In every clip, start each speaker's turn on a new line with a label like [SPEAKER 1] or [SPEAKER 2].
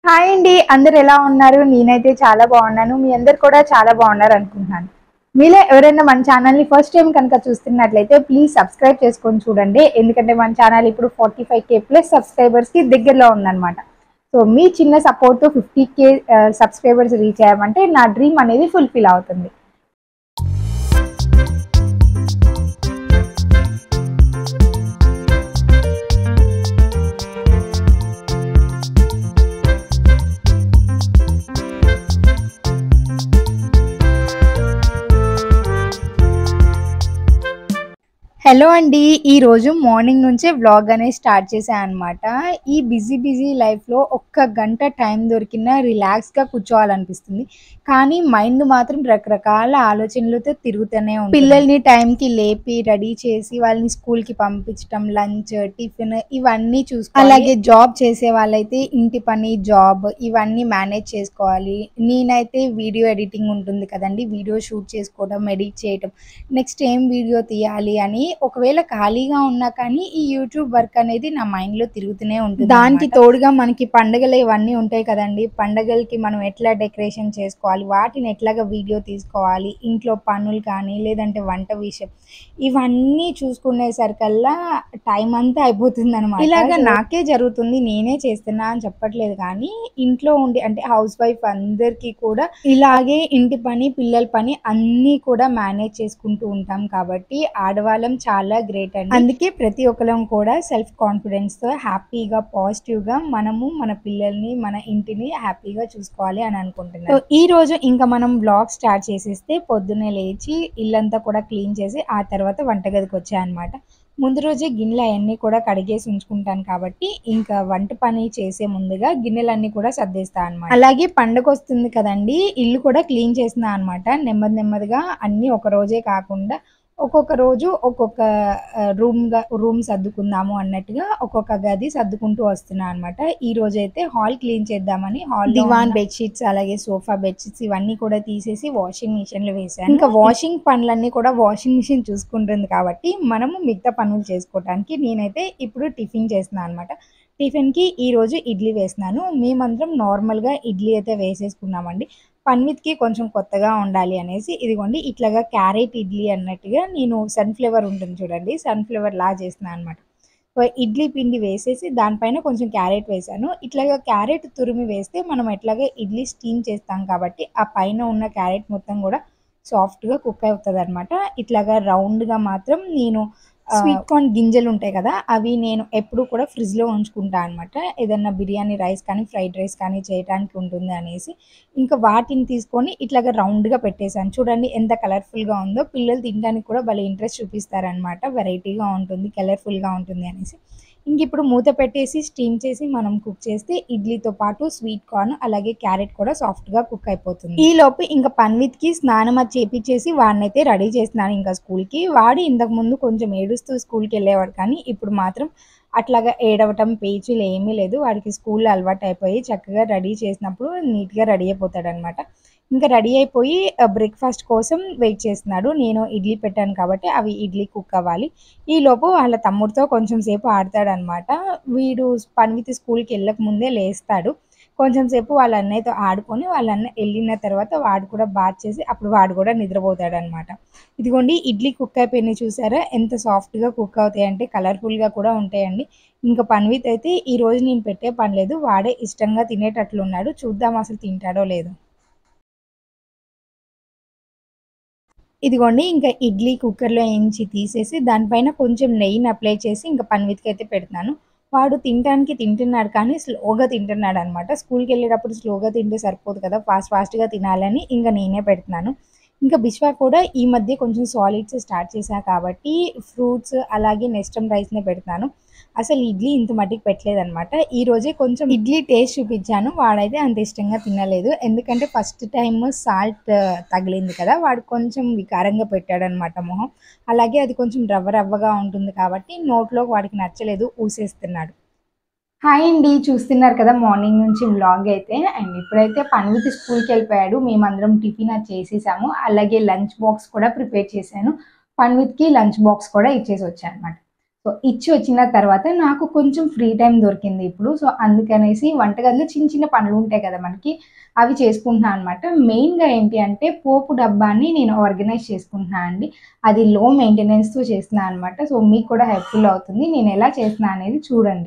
[SPEAKER 1] hi అండి అందరు ఎలా ఉన్నారు నేనైతే చాలా బాగున్నాను మీ అందరు కూడా చాలా బాగున్నారు అనుకుంటున్నాను మీలో ఎవరైనా మన ఛానల్ని ఫస్ట్ టైం కనుక చూస్తున్నట్లయితే ప్లీజ్ సబ్స్క్రైబ్ చేసుకొని చూడండి ఎందుకంటే మన ఛానల్ ఇప్పుడు ఫార్టీ ఫైవ్ కే ప్లస్ సబ్స్క్రైబర్స్కి దగ్గరలో ఉందన్నమాట సో మీ చిన్న సపోర్ట్తో ఫిఫ్టీ కే సబ్స్క్రైబర్స్ రీచ్ అయ్యామంటే నా డ్రీమ్ అనేది ఫుల్ఫిల్ అవుతుంది హలో అండి ఈ రోజు మార్నింగ్ నుంచే వ్లాగ్ అనేది స్టార్ట్ చేశాను అనమాట ఈ బిజీ బిజీ లైఫ్లో ఒక్క గంట టైం దొరికినా రిలాక్స్గా కూర్చోవాలనిపిస్తుంది కానీ మైండ్ మాత్రం రకరకాల ఆలోచనలతో తిరుగుతూనే ఉంటుంది పిల్లల్ని టైంకి లేపి రెడీ చేసి వాళ్ళని స్కూల్కి పంపించడం లంచ్ టిఫిన్ ఇవన్నీ చూసుకో అలాగే జాబ్ చేసే వాళ్ళైతే ఇంటి పని జాబ్ ఇవన్నీ మేనేజ్ చేసుకోవాలి నేనైతే వీడియో ఎడిటింగ్ ఉంటుంది కదండి వీడియో షూట్ చేసుకోవడం ఎడిట్ చేయడం నెక్స్ట్ ఏం వీడియో తీయాలి అని ఒకవేళ ఖాళీగా ఉన్నా కానీ ఈ యూట్యూబ్ వర్క్ అనేది నా మైండ్ లో తిరుగుతూనే ఉంటుంది దానికి తోడుగా మనకి పండగలు ఇవన్నీ ఉంటాయి కదండి పండగలకి మనం ఎట్లా డెకరేషన్ చేసుకోవాలి వాటిని ఎట్లాగా వీడియో తీసుకోవాలి ఇంట్లో పనులు కానీ లేదంటే వంట విషయం ఇవన్నీ చూసుకునేసరికల్లా టైం అంతా అయిపోతుంది అనమాట ఇలాగా నాకే జరుగుతుంది నేనే చేస్తున్నా అని చెప్పట్లేదు కానీ ఇంట్లో ఉండి అంటే హౌస్ వైఫ్ అందరికీ కూడా ఇలాగే ఇంటి పని పిల్లల పని అన్నీ కూడా మేనేజ్ చేసుకుంటూ ఉంటాం కాబట్టి ఆడవాళ్ళం చాలా గ్రేట్ అండి అందుకే ప్రతి ఒక్కరం కూడా సెల్ఫ్ కాన్ఫిడెన్స్ తో హ్యాపీగా పాజిటివ్ గా మనము మన పిల్లల్ని మన ఇంటిని హ్యాపీగా చూసుకోవాలి అని అనుకుంటున్నాను సో ఈ రోజు ఇంకా మనం బ్లాగ్ స్టార్ట్ చేసేస్తే పొద్దున్నే లేచి ఇల్లంతా కూడా క్లీన్ చేసి ఆ తర్వాత వంటగదికి వచ్చాయన్నమాట ముందు రోజే గిన్నెలు అవన్నీ కూడా కడిగేసి ఉంచుకుంటాను కాబట్టి ఇంకా వంట పని చేసే ముందుగా గిన్నెలన్నీ కూడా సర్దేస్తా అనమాట అలాగే పండగ వస్తుంది కదండి ఇల్లు కూడా క్లీన్ చేసిన అనమాట నెమ్మది నెమ్మదిగా అన్ని ఒక రోజే కాకుండా ఒక్కొక్క రోజు ఒక్కొక్క రూమ్ గా రూమ్ సర్దుకుందాము అన్నట్టుగా ఒక్కొక్క గది సర్దుకుంటూ వస్తున్నా అనమాట ఈ రోజు అయితే హాల్ క్లీన్ చేద్దామని హాల్ దివాన్ బెడ్షీట్స్ అలాగే సోఫా బెడ్షీట్స్ ఇవన్నీ కూడా తీసేసి వాషింగ్ మిషన్ లో వేసాను ఇంకా వాషింగ్ పనులన్నీ కూడా వాషింగ్ మిషన్ చూసుకుంటుంది కాబట్టి మనము మిగతా పనులు చేసుకోవడానికి నేనైతే ఇప్పుడు టిఫిన్ చేస్తున్నాను అనమాట టిఫిన్కి ఈరోజు ఇడ్లీ వేసినాను మేమందరం నార్మల్గా ఇడ్లీ అయితే వేసేసుకున్నామండి పన్విత్కి కొంచెం కొత్తగా ఉండాలి అనేసి ఇదిగోండి ఇట్లాగా క్యారెట్ ఇడ్లీ అన్నట్టుగా నేను సన్ఫ్లవర్ ఉంటుంది చూడండి సన్ఫ్లవర్ లా చేస్తున్నాను అనమాట ఇడ్లీ పిండి వేసేసి దానిపైన కొంచెం క్యారెట్ వేసాను ఇట్లాగా క్యారెట్ తురిమి వేస్తే మనం ఎట్లాగా ఇడ్లీ స్టీమ్ చేస్తాం కాబట్టి ఆ పైన ఉన్న క్యారెట్ మొత్తం కూడా సాఫ్ట్గా కుక్ అవుతుంది అనమాట ఇట్లాగా రౌండ్గా మాత్రం నేను స్వీట్ కార్న్ గింజలు ఉంటాయి కదా అవి నేను ఎప్పుడు కూడా ఫ్రిడ్జ్లో ఉంచుకుంటా అనమాట ఏదన్నా బిర్యానీ రైస్ కానీ ఫ్రైడ్ రైస్ కానీ చేయడానికి ఉంటుంది అనేసి ఇంకా వాటిని తీసుకొని ఇట్లాగా రౌండ్గా పెట్టేశాను చూడండి ఎంత కలర్ఫుల్గా ఉందో పిల్లలు తినడానికి కూడా భలే ఇంట్రెస్ట్ చూపిస్తారనమాట వెరైటీగా ఉంటుంది కలర్ఫుల్గా ఉంటుంది అనేసి ఇంక ఇప్పుడు మూత పెట్టేసి స్టీమ్ చేసి మనం కుక్ చేస్తే ఇడ్లీతో పాటు స్వీట్ కార్న్ అలాగే క్యారెట్ కూడా సాఫ్ట్గా కుక్ అయిపోతుంది ఈ లోపు ఇంకా పన్విత్కి స్నానం అది చేపించేసి వాడినైతే రెడీ చేస్తున్నాను ఇంకా స్కూల్కి వాడు ఇంతకు ముందు కొంచెం ఏడుస్తూ స్కూల్కి వెళ్ళేవాడు కానీ ఇప్పుడు మాత్రం అట్లాగా ఏడవటం పేచీలు ఏమీ లేదు వాడికి స్కూల్లో అలవాటు అయిపోయి చక్కగా రెడీ చేసినప్పుడు నీట్గా రెడీ అయిపోతాడు అనమాట ఇంకా రెడీ అయిపోయి బ్రేక్ఫాస్ట్ కోసం వెయిట్ చేస్తున్నాడు నేను ఇడ్లీ పెట్టాను కాబట్టి అవి ఇడ్లీ కుక్ అవ్వాలి ఈ లోపు వాళ్ళ తమ్ముడితో కొంచెం సేపు ఆడతాడనమాట వీడు పన్వితి స్కూల్కి వెళ్ళక ముందే లేస్తాడు కొంచెం సేపు వాళ్ళ అన్నయ్యతో ఆడుకొని వాళ్ళ అన్న వెళ్ళిన తర్వాత వాడు కూడా బాత్ చేసి అప్పుడు వాడు కూడా నిద్రపోతాడు అనమాట ఇదిగోండి ఇడ్లీ కుక్ అయిపోయినాయి చూసారా ఎంత సాఫ్ట్గా కుక్ అవుతాయి అంటే కలర్ఫుల్గా కూడా ఉంటాయండి ఇంకా పన్విత్ అయితే ఈ రోజు నేను పెట్టే పని లేదు వాడే ఇష్టంగా తినేటట్లు ఉన్నాడు చూద్దాం అసలు తింటాడో లేదో ఇదిగోండి ఇంకా ఇడ్లీ కుక్కర్లో వేయించి తీసేసి దానిపైన కొంచెం నెయ్యిని అప్లై చేసి ఇంకా పన్విత్కి అయితే పెడుతున్నాను వాడు తినడానికి తింటున్నాడు కానీ స్లోగా తింటున్నాడు అనమాట స్కూల్కి వెళ్ళేటప్పుడు స్లోగా తింటే సరిపోదు కదా ఫాస్ట్ ఫాస్ట్గా తినాలని ఇంకా నేనే పెడుతున్నాను ఇంకా బిశ్వా కూడా ఈ మధ్య కొంచెం సాలిడ్స్ స్టార్ట్ చేశా కాబట్టి ఫ్రూట్స్ అలాగే నెస్టమ్ రైస్నే పెడతాను అసలు ఇడ్లీ ఇంత మట్టికి పెట్టలేదన్నమాట ఈ రోజే కొంచెం ఇడ్లీ టేస్ట్ చూపించాను వాడైతే అంత ఇష్టంగా తినలేదు ఎందుకంటే ఫస్ట్ టైం సాల్ట్ తగిలింది కదా వాడు కొంచెం వికారంగా పెట్టాడనమాట మొహం అలాగే అది కొంచెం రవ్వ రవ్వగా ఉంటుంది కాబట్టి నోట్లో వాడికి నచ్చలేదు ఊసేస్తున్నాడు హాయ్ అండి చూస్తున్నారు కదా మార్నింగ్ నుంచి వ్లాగ్ అయితే అండ్ ఇప్పుడైతే పన్విత్ స్కూల్కి వెళ్ళిపోయాడు మేమందరం టిఫిన్ అది చేసేసాము అలాగే లంచ్ బాక్స్ కూడా ప్రిపేర్ చేశాను పన్విత్కి లంచ్ బాక్స్ కూడా ఇచ్చేసి వచ్చాను అనమాట సో ఇచ్చి వచ్చిన తర్వాత నాకు కొంచెం ఫ్రీ టైం దొరికింది ఇప్పుడు సో అందుకనేసి వంటగదిలో చిన్న చిన్న పనులు ఉంటాయి కదా మనకి అవి చేసుకుంటున్నాను అనమాట మెయిన్గా ఏంటి అంటే పోపు డబ్బాని నేను ఆర్గనైజ్ చేసుకుంటున్నాను అండి అది లో మెయింటెనెన్స్తో చేస్తున్నాను అనమాట సో మీకు కూడా హెల్ప్ఫుల్ అవుతుంది నేను ఎలా చేస్తున్నా అనేది చూడండి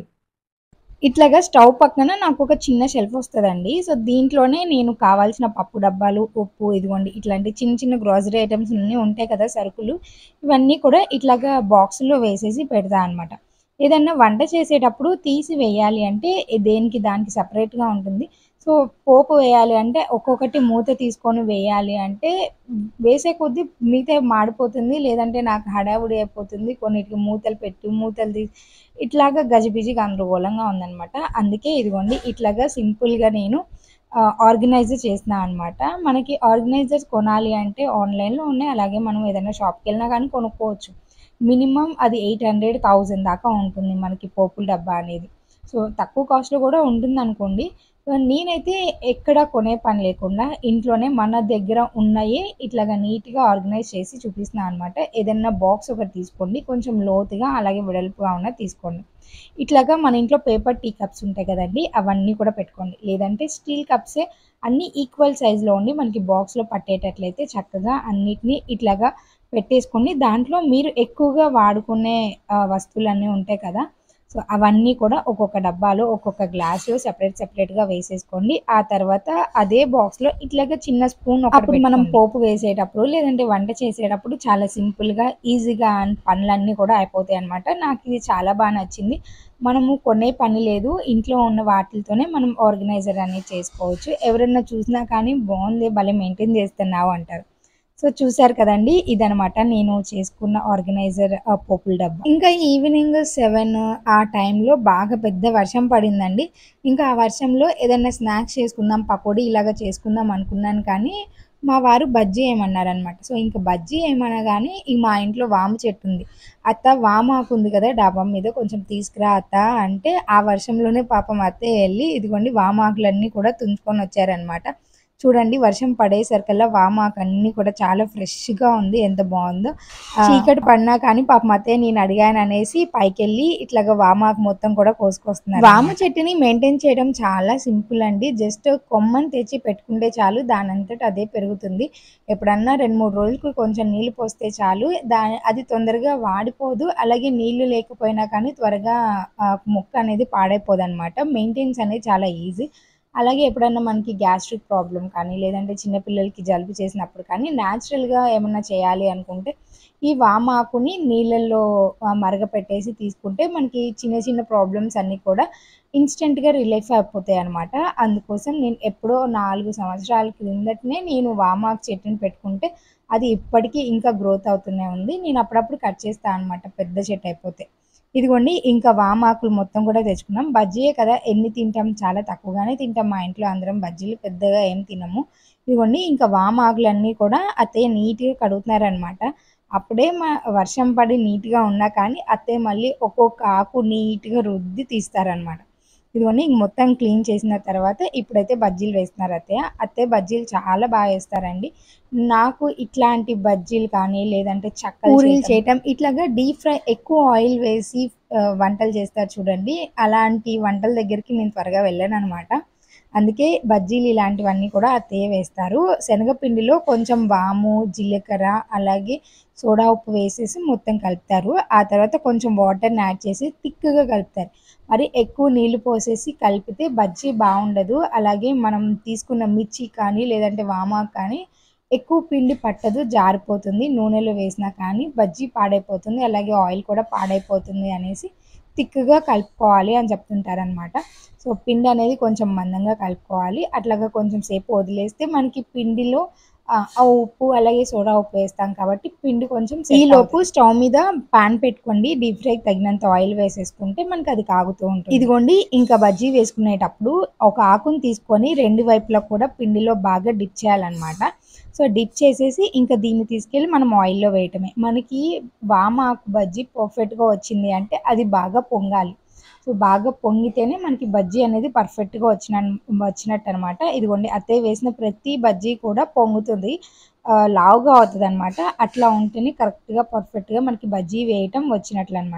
[SPEAKER 1] ఇట్లాగా స్టవ్ పక్కన నాకు ఒక చిన్న షెల్ఫ్ వస్తుందండి సో దీంట్లోనే నేను కావాల్సిన పప్పు డబ్బాలు ఉప్పు ఇదిగోండి ఇట్లాంటి చిన్న చిన్న గ్రాసరీ ఐటమ్స్ అన్నీ ఉంటాయి కదా సరుకులు ఇవన్నీ కూడా ఇట్లాగా బాక్సుల్లో వేసేసి పెడతా అనమాట ఏదన్నా వంట చేసేటప్పుడు తీసి వేయాలి అంటే దేనికి దానికి సపరేట్గా ఉంటుంది సో పోపు వేయాలి అంటే ఒక్కొక్కటి మూత తీసుకొని వేయాలి అంటే వేసే కొద్దీ మిగతా మాడిపోతుంది లేదంటే నాకు హడావుడి అయిపోతుంది కొన్నిటికి మూతలు పెట్టి మూతలు తీసి ఇట్లాగా గజిబిజి గందరగోళంగా ఉందన్నమాట అందుకే ఇదిగోండి ఇట్లాగా సింపుల్గా నేను ఆర్గనైజ్ చేసిన అనమాట మనకి ఆర్గనైజర్స్ కొనాలి అంటే ఆన్లైన్లో ఉన్నాయి అలాగే మనం ఏదైనా షాప్కి వెళ్ళినా కానీ కొనుక్కోవచ్చు మినిమం అది ఎయిట్ హండ్రెడ్ థౌజండ్ దాకా ఉంటుంది మనకి పోపుల డబ్బా అనేది సో తక్కువ కాస్ట్లో కూడా ఉంటుంది అనుకోండి నేనైతే ఎక్కడ కొనే పని లేకుండా ఇంట్లోనే మన దగ్గర ఉన్నాయే ఇట్లాగా నీట్గా ఆర్గనైజ్ చేసి చూపిస్తున్నాను అనమాట ఏదైనా బాక్స్ ఒకటి తీసుకోండి కొంచెం లోతుగా అలాగే వెడల్పుగా ఉన్న తీసుకోండి ఇట్లాగా మన ఇంట్లో పేపర్ టీ కప్స్ ఉంటాయి కదండి అవన్నీ కూడా పెట్టుకోండి లేదంటే స్టీల్ కప్సే అన్నీ ఈక్వల్ సైజులో ఉండి మనకి బాక్స్లో పట్టేటట్లయితే చక్కగా అన్నిటినీ ఇట్లాగా పెట్టేసుకొని దాంట్లో మీరు ఎక్కువగా వాడుకునే వస్తువులన్నీ ఉంటాయి కదా సో అవన్నీ కూడా ఒక్కొక్క డబ్బాలో ఒక్కొక్క గ్లాసులో సెపరేట్ సెపరేట్గా వేసేసుకోండి ఆ తర్వాత అదే బాక్స్లో ఇట్లాగా చిన్న స్పూన్ అప్పుడు మనం పోపు వేసేటప్పుడు లేదంటే వంట చేసేటప్పుడు చాలా సింపుల్గా ఈజీగా పనులన్నీ కూడా అయిపోతాయి అనమాట నాకు ఇది చాలా బాగా నచ్చింది మనము కొనే పని లేదు ఇంట్లో ఉన్న వాటితోనే మనం ఆర్గనైజర్ అనేది చేసుకోవచ్చు ఎవరైనా చూసినా కానీ బాగుంది భలే మెయింటైన్ చేస్తున్నావు అంటారు సో చూసారు కదండి ఇదనమాట నేను చేసుకున్న ఆర్గనైజర్ పోపుల డబ్బా ఇంకా ఈవినింగ్ సెవెన్ ఆ టైంలో బాగా పెద్ద వర్షం పడిందండి ఇంకా ఆ వర్షంలో ఏదైనా స్నాక్స్ చేసుకుందాం పకోడీ ఇలాగ చేసుకుందాం అనుకున్నాను కానీ మా వారు బజ్జీ ఏమన్నారనమాట సో ఇంకా బజ్జీ ఏమన్నా కానీ ఈ మా ఇంట్లో వాము చెట్టు ఉంది అత్త వాము ఆకు ఉంది కదా డాబా మీద కొంచెం తీసుకురా అత్త అంటే ఆ వర్షంలోనే పాపం అత్త వెళ్ళి ఇదిగోండి వామాకులన్నీ కూడా తుంచుకొని వచ్చారనమాట చూడండి వర్షం పడేసరికల్లా వామాకు అన్ని కూడా చాలా ఫ్రెష్గా ఉంది ఎంత బాగుందో చీకటి పడినా కానీ పాపం అత్తయ్య నేను అడిగాను అనేసి పైకి వెళ్ళి ఇట్లాగా వామాకు మొత్తం కూడా కోసుకొస్తున్నారు వామ చెట్టుని మెయింటైన్ చేయడం చాలా సింపుల్ అండి జస్ట్ కొమ్మని తెచ్చి పెట్టుకుంటే చాలు దాని అంతటి అదే పెరుగుతుంది ఎప్పుడన్నా రెండు మూడు రోజులకు కొంచెం నీళ్లు పోస్తే చాలు దాని అది తొందరగా వాడిపోదు అలాగే నీళ్లు లేకపోయినా కానీ త్వరగా మొక్క అనేది పాడైపోదు అనమాట మెయింటెన్స్ అనేది చాలా ఈజీ అలాగే ఎప్పుడన్నా మనకి గ్యాస్ట్రిక్ ప్రాబ్లం కానీ లేదంటే చిన్నపిల్లలకి జలుబు చేసినప్పుడు కానీ న్యాచురల్గా ఏమన్నా చేయాలి అనుకుంటే ఈ వామాకుని నీళ్ళల్లో మరగపెట్టేసి తీసుకుంటే మనకి చిన్న చిన్న ప్రాబ్లమ్స్ అన్నీ కూడా ఇన్స్టెంట్గా రిలీఫ్ అయిపోతాయి అనమాట అందుకోసం నేను ఎప్పుడో నాలుగు సంవత్సరాల క్రిందటనే నేను వామాకు చెట్టుని పెట్టుకుంటే అది ఇప్పటికీ ఇంకా గ్రోత్ అవుతూనే ఉంది నేను అప్పుడప్పుడు కట్ చేస్తాను అనమాట పెద్ద చెట్టు అయిపోతే ఇదిగోండి ఇంకా వామాకులు మొత్తం కూడా తెచ్చుకున్నాం బజ్జీయే కదా ఎన్ని తింటాం చాలా తక్కువగానే తింటాం మా ఇంట్లో అందరం బజ్జీలు పెద్దగా ఏం తినము ఇదిగోండి ఇంకా వామాకులన్నీ కూడా అత్తయ్య నీట్గా కడుగుతున్నారనమాట అప్పుడే మా వర్షం పడి నీట్గా ఉన్నా కానీ అత్తయ్య మళ్ళీ ఒక్కొక్క ఆకు నీట్గా రుద్ది తీస్తారనమాట ఇదిగోండి ఇంక మొత్తం క్లీన్ చేసిన తర్వాత ఇప్పుడైతే బజ్జీలు వేస్తున్నారు అత్తయ్య అత్తయ్య బజ్జీలు చాలా బాగా వేస్తారండి నాకు ఇట్లాంటి బజ్జీలు కానీ లేదంటే చక్కలు పూరీలు చేయటం ఇట్లాగా డీప్ ఫ్రై ఎక్కువ ఆయిల్ వేసి వంటలు చేస్తారు చూడండి అలాంటి వంటల దగ్గరికి నేను త్వరగా వెళ్ళాను అనమాట అందుకే బజ్జీలు ఇలాంటివన్నీ కూడా అత్తయ్య వేస్తారు శనగపిండిలో కొంచెం వాము జీలకర్ర అలాగే సోడా ఉప్పు వేసేసి మొత్తం కలుపుతారు ఆ తర్వాత కొంచెం వాటర్ని యాడ్ చేసి థిక్గా కలుపుతారు మరి ఎక్కువ నీళ్లు పోసేసి కలిపితే బజ్జీ బాగుండదు అలాగే మనం తీసుకున్న మిర్చి కానీ లేదంటే వామాకు కానీ ఎక్కువ పిండి పట్టదు జారిపోతుంది నూనెలో వేసినా కానీ బజ్జీ పాడైపోతుంది అలాగే ఆయిల్ కూడా పాడైపోతుంది అనేసి థిక్గా కలుపుకోవాలి అని చెప్తుంటారనమాట సో పిండి అనేది కొంచెం మందంగా కలుపుకోవాలి అట్లాగా కొంచెం సేపు వదిలేస్తే మనకి పిండిలో ఆ ఉప్పు అలాగే సోడా ఉప్పు వేస్తాం కాబట్టి పిండి కొంచెం ఈ లోపు స్టవ్ మీద పాన్ పెట్టుకోండి డీప్ ఫ్రైకి తగినంత ఆయిల్ వేసేసుకుంటే మనకి అది కాగుతూ ఉంటుంది ఇదిగోండి ఇంకా బజ్జీ వేసుకునేటప్పుడు ఒక ఆకుని తీసుకొని రెండు వైపులా కూడా పిండిలో బాగా డిప్ చేయాలన్నమాట సో డిప్ చేసేసి ఇంకా దీన్ని తీసుకెళ్ళి మనం ఆయిల్లో వేయటమే మనకి వామ ఆకు బజ్జీ పర్ఫెక్ట్గా వచ్చింది అంటే అది బాగా పొంగాలి సో బాగా పొంగితేనే మనకి బజ్జీ అనేది పర్ఫెక్ట్గా వచ్చిన వచ్చినట్టు అనమాట ఇదిగోండి అత్తయ్య వేసిన ప్రతి బజ్జీ కూడా పొంగుతుంది లావుగా అవుతుంది అనమాట అట్లా ఉంటేనే కరెక్ట్గా పర్ఫెక్ట్గా మనకి బజ్జీ వేయటం వచ్చినట్లు అనమాట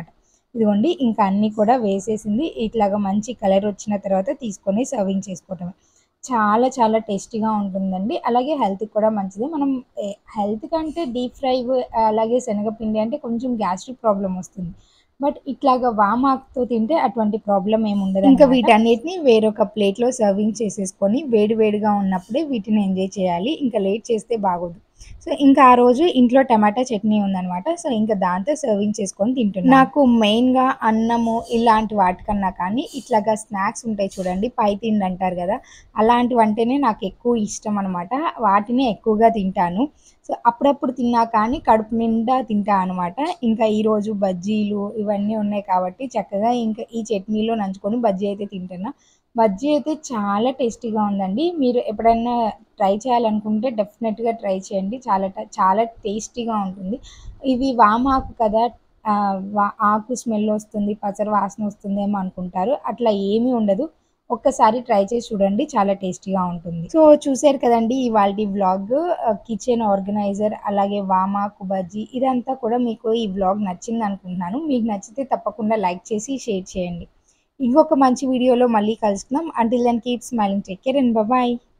[SPEAKER 1] ఇదిగోండి ఇంకా అన్నీ కూడా వేసేసింది ఇట్లాగా మంచి కలర్ వచ్చిన తర్వాత తీసుకొని సర్వింగ్ చేసుకోవటమే చాలా చాలా టేస్టీగా ఉంటుందండి అలాగే హెల్త్కి కూడా మంచిది మనం హెల్త్ కంటే డీప్ ఫ్రై అలాగే శనగపిండి అంటే కొంచెం గ్యాస్ట్రిక్ ప్రాబ్లం వస్తుంది బట్ ఇట్లాగా వామాకుతో తింటే అటువంటి ప్రాబ్లం ఏమి ఉండదు ఇంకా వీటన్నిటిని వేరొక ప్లేట్లో సర్వింగ్ చేసేసుకొని వేడి వేడిగా ఉన్నప్పుడే వీటిని ఎంజాయ్ చేయాలి ఇంకా లేట్ చేస్తే బాగోదు సో ఇంకా ఆ రోజు ఇంట్లో టమాటా చట్నీ ఉందనమాట సో ఇంకా దాంతో సర్వింగ్ చేసుకొని తింటున్నాను నాకు మెయిన్గా అన్నము ఇలాంటి వాటికన్నా కానీ ఇట్లాగా స్నాక్స్ ఉంటాయి చూడండి పై తిండి అంటారు కదా అలాంటివి అంటేనే నాకు ఎక్కువ ఇష్టం అనమాట వాటిని ఎక్కువగా తింటాను సో అప్పుడప్పుడు తిన్నా కానీ కడుపు నిండా తింటా అనమాట ఇంకా ఈరోజు బజ్జీలు ఇవన్నీ ఉన్నాయి కాబట్టి చక్కగా ఇంకా ఈ చట్నీలో నంచుకొని బజ్జీ అయితే తింటున్నా బజ్జీ అయితే చాలా టేస్టీగా ఉందండి మీరు ఎప్పుడైనా ట్రై చేయాలనుకుంటే డెఫినెట్గా ట్రై చేయండి చాలా ట- చాలా టేస్టీగా ఉంటుంది ఇవి వామాకు కదా ఆ, వా- ఆకు స్మెల్ వస్తుంది పసరు వాసన వస్తుంది ఏమో అనుకుంటారు అట్లా ఏమీ ఉండదు ఒక్కసారి ట్రై చేసి చూడండి చాలా టేస్టీగా ఉంటుంది సో చూసారు కదండి ఇవాళ వ్లాగ్ కిచెన్ ఆర్గనైజర్ అలాగే వామాకు బజ్జీ ఇదంతా కూడా మీకు ఈ వ్లాగ్ నచ్చింది అనుకుంటున్నాను మీకు నచ్చితే తప్పకుండా లైక్ చేసి షేర్ చేయండి ఇంకొక మంచి వీడియోలో మళ్ళీ కలుసుకుందాం until then keep smiling take care and bye